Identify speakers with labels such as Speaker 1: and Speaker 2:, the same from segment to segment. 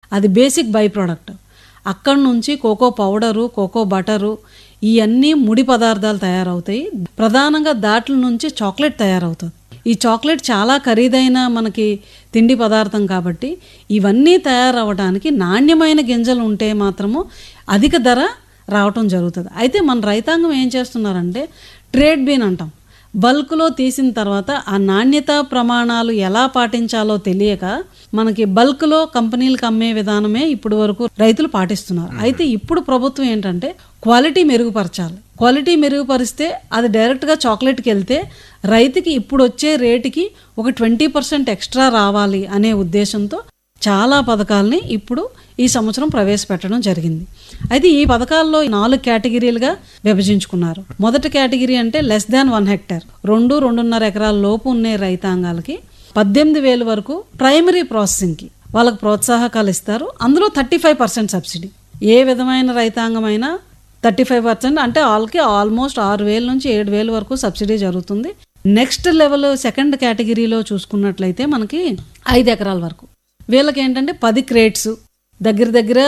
Speaker 1: అది basic by product అక్కడి నుంచి కోకో పౌడరు కోకో బటరు ఇవన్నీ ముడి పదార్థాలు తయారవుతాయి ప్రధానంగా దాట్ల నుంచి చాక్లెట్ తయారవుతుంది ఈ చాక్లెట్ చాలా ఖరీదైన మనకి తిండి పదార్థం కాబట్టి ఇవన్నీ తయారవడానికి నాణ్యమైన గింజలు ఉంటే మాత్రము అధిక ధర రావటం జరుగుతుంది అయితే మన రైతాంగం ఏం చేస్తున్నారంటే ట్రేడ్ బీన్ అంటాం బల్క్లో తీసిన తర్వాత ఆ నాణ్యత ప్రమాణాలు ఎలా పాటించాలో తెలియక మనకి బల్క్లో కంపెనీలకు అమ్మే విధానమే ఇప్పుడు వరకు రైతులు పాటిస్తున్నారు అయితే ఇప్పుడు ప్రభుత్వం ఏంటంటే క్వాలిటీ మెరుగుపరచాలి క్వాలిటీ మెరుగుపరిస్తే అది డైరెక్ట్గా చాక్లెట్కి వెళ్తే రైతుకి ఇప్పుడు వచ్చే రేటుకి ఒక ట్వంటీ పర్సెంట్ ఎక్స్ట్రా రావాలి అనే ఉద్దేశంతో చాలా పథకాలని ఇప్పుడు ఈ సంవత్సరం ప్రవేశపెట్టడం జరిగింది అయితే ఈ పథకాల్లో నాలుగు కేటగిరీలుగా విభజించుకున్నారు మొదటి కేటగిరీ అంటే లెస్ దాన్ వన్ హెక్టర్ రెండు రెండున్నర ఎకరాల లోపు ఉండే రైతాంగాలకి పద్దెనిమిది వేలు వరకు ప్రైమరీ ప్రాసెసింగ్కి వాళ్ళకి ప్రోత్సాహకాలు ఇస్తారు అందులో థర్టీ ఫైవ్ పర్సెంట్ సబ్సిడీ ఏ విధమైన రైతాంగమైనా థర్టీ ఫైవ్ పర్సెంట్ అంటే వాళ్ళకి ఆల్మోస్ట్ ఆరు వేల నుంచి ఏడు వేల వరకు సబ్సిడీ జరుగుతుంది నెక్స్ట్ లెవెల్ సెకండ్ కేటగిరీలో చూసుకున్నట్లయితే మనకి ఐదు ఎకరాల వరకు వీళ్ళకి ఏంటంటే పది క్రేట్స్ దగ్గర దగ్గర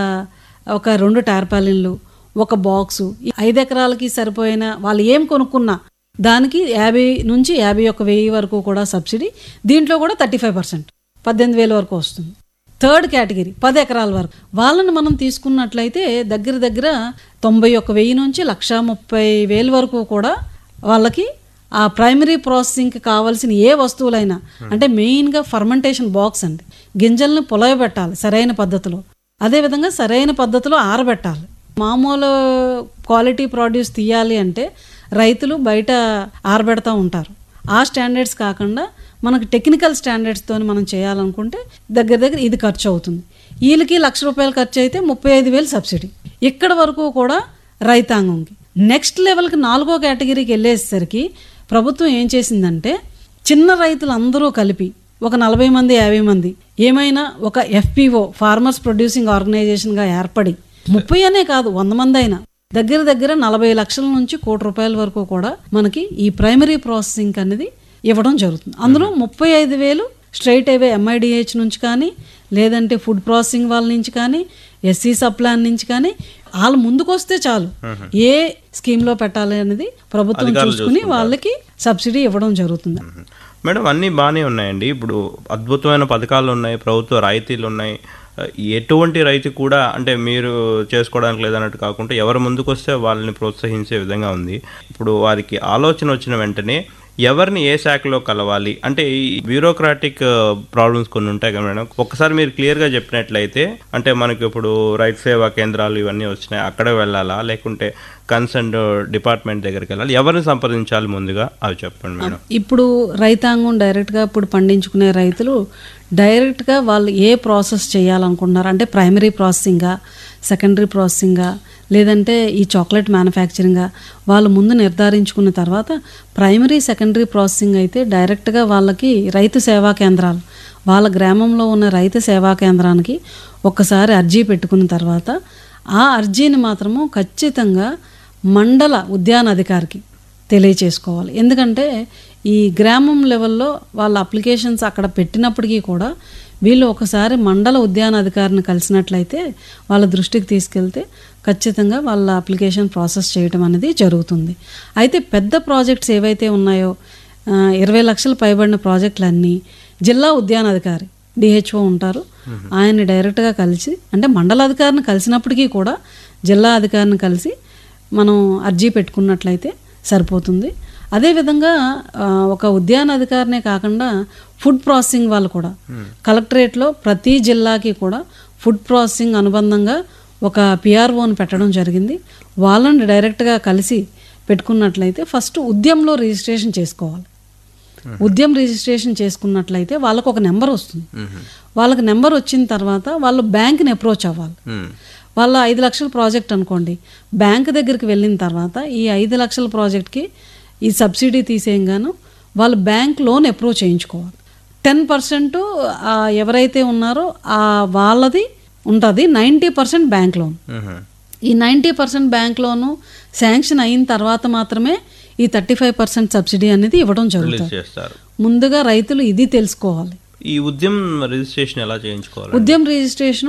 Speaker 1: ఒక రెండు టార్పాలిన్లు ఒక బాక్సు ఈ ఐదు ఎకరాలకి సరిపోయిన వాళ్ళు ఏం కొనుక్కున్నా దానికి యాభై నుంచి యాభై ఒక్క వెయ్యి వరకు కూడా సబ్సిడీ దీంట్లో కూడా థర్టీ ఫైవ్ పర్సెంట్ పద్దెనిమిది వేల వరకు వస్తుంది థర్డ్ కేటగిరీ పది ఎకరాల వరకు వాళ్ళని మనం తీసుకున్నట్లయితే దగ్గర దగ్గర తొంభై ఒక్క వెయ్యి నుంచి లక్ష ముప్పై వేలు వరకు కూడా వాళ్ళకి ఆ ప్రైమరీ ప్రాసెసింగ్కి కావాల్సిన ఏ వస్తువులైనా అంటే మెయిన్గా ఫర్మెంటేషన్ బాక్స్ అండి గింజల్ని పొలయబెట్టాలి సరైన పద్ధతిలో అదేవిధంగా సరైన పద్ధతిలో ఆరబెట్టాలి మామూలు క్వాలిటీ ప్రోడ్యూస్ తీయాలి అంటే రైతులు బయట ఆరబెడతా ఉంటారు ఆ స్టాండర్డ్స్ కాకుండా మనకు టెక్నికల్ స్టాండర్డ్స్తో మనం చేయాలనుకుంటే దగ్గర దగ్గర ఇది ఖర్చు అవుతుంది వీళ్ళకి లక్ష రూపాయలు ఖర్చు అయితే ముప్పై ఐదు వేలు సబ్సిడీ ఇక్కడ వరకు కూడా రైతాంగంకి నెక్స్ట్ లెవెల్కి నాలుగో కేటగిరీకి వెళ్ళేసరికి ప్రభుత్వం ఏం చేసిందంటే చిన్న రైతులు అందరూ కలిపి ఒక నలభై మంది యాభై మంది ఏమైనా ఒక ఎఫ్పిఓ ఫార్మర్స్ ప్రొడ్యూసింగ్ ఆర్గనైజేషన్గా ఏర్పడి ముప్పై అనే కాదు వంద మంది అయినా దగ్గర దగ్గర నలభై లక్షల నుంచి కోటి రూపాయల వరకు కూడా మనకి ఈ ప్రైమరీ ప్రాసెసింగ్ అనేది ఇవ్వడం జరుగుతుంది అందులో ముప్పై ఐదు వేలు స్ట్రైట్ అవే ఎంఐడిహెచ్ నుంచి కానీ లేదంటే ఫుడ్ ప్రాసెసింగ్ వాళ్ళ నుంచి కానీ ఎస్సీ సప్లాన్ నుంచి కానీ వాళ్ళు ముందుకు వస్తే చాలు ఏ స్కీమ్లో పెట్టాలి అనేది ప్రభుత్వం చూసుకుని వాళ్ళకి సబ్సిడీ ఇవ్వడం జరుగుతుంది
Speaker 2: మేడం అన్నీ బాగానే ఉన్నాయండి ఇప్పుడు అద్భుతమైన పథకాలు ఉన్నాయి ప్రభుత్వ రాయితీలు ఉన్నాయి ఎటువంటి రైతు కూడా అంటే మీరు చేసుకోవడానికి లేదన్నట్టు కాకుండా ఎవరు ముందుకు వస్తే వాళ్ళని ప్రోత్సహించే విధంగా ఉంది ఇప్పుడు వారికి ఆలోచన వచ్చిన వెంటనే ఎవరిని ఏ శాఖలో కలవాలి అంటే ఈ బ్యూరోక్రాటిక్ ప్రాబ్లమ్స్ కొన్ని ఉంటాయి కదా మేడం ఒకసారి మీరు క్లియర్గా చెప్పినట్లయితే అంటే మనకి ఇప్పుడు రైతు సేవా కేంద్రాలు ఇవన్నీ వచ్చినాయి అక్కడ వెళ్ళాలా లేకుంటే కన్సర్న్ డిపార్ట్మెంట్ దగ్గరికి వెళ్ళాలి ఎవరిని సంప్రదించాలి ముందుగా అవి చెప్పండి మేడం
Speaker 1: ఇప్పుడు రైతాంగం డైరెక్ట్గా ఇప్పుడు పండించుకునే రైతులు డైరెక్ట్గా వాళ్ళు ఏ ప్రాసెస్ చేయాలనుకుంటున్నారు అంటే ప్రైమరీ ప్రాసెసింగా సెకండరీ ప్రాసెసింగా లేదంటే ఈ చాక్లెట్ మ్యానుఫ్యాక్చరింగా వాళ్ళు ముందు నిర్ధారించుకున్న తర్వాత ప్రైమరీ సెకండరీ ప్రాసెసింగ్ అయితే డైరెక్ట్గా వాళ్ళకి రైతు సేవా కేంద్రాలు వాళ్ళ గ్రామంలో ఉన్న రైతు సేవా కేంద్రానికి ఒక్కసారి అర్జీ పెట్టుకున్న తర్వాత ఆ అర్జీని మాత్రము ఖచ్చితంగా మండల ఉద్యాన అధికారికి తెలియచేసుకోవాలి ఎందుకంటే ఈ గ్రామం లెవెల్లో వాళ్ళ అప్లికేషన్స్ అక్కడ పెట్టినప్పటికీ కూడా వీళ్ళు ఒకసారి మండల ఉద్యాన అధికారిని కలిసినట్లయితే వాళ్ళ దృష్టికి తీసుకెళ్తే ఖచ్చితంగా వాళ్ళ అప్లికేషన్ ప్రాసెస్ చేయడం అనేది జరుగుతుంది అయితే పెద్ద ప్రాజెక్ట్స్ ఏవైతే ఉన్నాయో ఆ, ఇరవై లక్షలు పైబడిన ప్రాజెక్టులన్నీ జిల్లా ఉద్యాన అధికారి డిహెచ్ఓ ఉంటారు ఆయన్ని డైరెక్ట్గా కలిసి అంటే మండల అధికారిని కలిసినప్పటికీ కూడా జిల్లా అధికారిని కలిసి మనం అర్జీ పెట్టుకున్నట్లయితే సరిపోతుంది అదేవిధంగా ఆ, ఒక ఉద్యాన అధికారినే కాకుండా ఫుడ్ ప్రాసెసింగ్ వాళ్ళు కూడా కలెక్టరేట్లో ప్రతి జిల్లాకి కూడా ఫుడ్ ప్రాసెసింగ్ అనుబంధంగా ఒక పిఆర్ఓని పెట్టడం జరిగింది వాళ్ళని డైరెక్ట్గా కలిసి పెట్టుకున్నట్లయితే ఫస్ట్ ఉద్యమంలో రిజిస్ట్రేషన్ చేసుకోవాలి ఉద్యమ రిజిస్ట్రేషన్ చేసుకున్నట్లయితే వాళ్ళకు ఒక నెంబర్ వస్తుంది వాళ్ళకి నెంబర్ వచ్చిన తర్వాత వాళ్ళు బ్యాంక్ని అప్రోచ్ అవ్వాలి
Speaker 2: మ్మ్.
Speaker 1: వాళ్ళ ఐదు లక్షల ప్రాజెక్ట్ అనుకోండి బ్యాంక్ దగ్గరికి వెళ్ళిన తర్వాత ఈ ఐదు లక్షల ప్రాజెక్ట్కి ఈ సబ్సిడీ తీసేయంగాను వాళ్ళు బ్యాంక్ లోన్ అప్రూవ్ చేయించుకోవాలి టెన్ పర్సెంట్ ఎవరైతే ఉన్నారో ఆ వాళ్ళది ఉంటుంది నైంటీ పర్సెంట్ బ్యాంక్ లోన్
Speaker 2: మ్మ్.
Speaker 1: ఈ ninety percent bank loan sanction అయిన తర్వాత మాత్రమే ఈ థర్టీ ఫైవ్ పర్సెంట్ సబ్సిడీ అనేది ఇవ్వడం జరుగుతుంది
Speaker 2: చేస్తారు
Speaker 1: ముందుగా రైతులు ఇది తెలుసుకోవాలి
Speaker 2: ఈ ఉద్యమం రిజిస్ట్రేషన్ ఎలా చేయించుకోవాలి
Speaker 1: ఉద్యమ రిజిస్ట్రేషన్